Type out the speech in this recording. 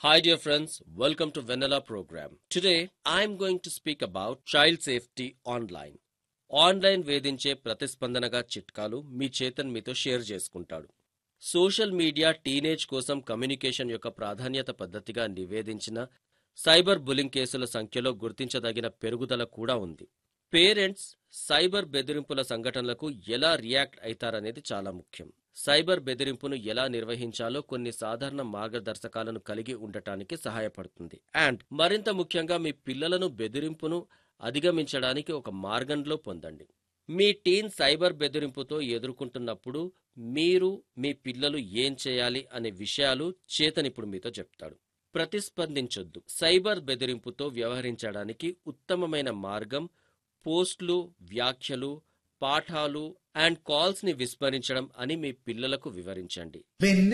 Hi, dear friends. Welcome to Vanilla program. Today, I'm going to speak about child safety online. Online వేధించే ప్రతిస్పందనగా చిట్కాలు మీ చేతన్ మీతో share చేసుకుంటాడు సోషల్ మీడియా టీనేజ్ కోసం కమ్యూనికేషన్ యొక్క ప్రాధాన్యత పద్ధతిగా నివేదించిన సైబర్ బులింగ్ కేసుల సంఖ్యలో గుర్తించదగిన పెరుగుదల కూడా ఉంది పేరెంట్స్ సైబర్ బెదిరింపుల సంఘటనలకు ఎలా రియాక్ట్ అవుతారనేది చాలా ముఖ్యం సైబర్ బెదిరింపును ఎలా నిర్వహించాలో కొన్ని సాధారణ మార్గదర్శకాలను కలిగి ఉండటానికి సహాయపడుతుంది అండ్ మరింత ముఖ్యంగా మీ పిల్లలను బెదిరింపును అధిగమించడానికి ఒక మార్గంలో పొందండి మీ టీన్ సైబర్ బెదిరింపుతో ఎదుర్కొంటున్నప్పుడు మీరు మీ పిల్లలు ఏం చేయాలి అనే విషయాలు చేతన్ ఇప్పుడు మీతో చెప్తాడు ప్రతిస్పందించొద్దు సైబర్ బెదిరింపుతో వ్యవహరించడానికి ఉత్తమమైన మార్గం పోస్టులు వ్యాఖ్యలు పాఠాలు అండ్ కాల్స్ ని విస్మరించడం అని మీ పిల్లలకు వివరించండి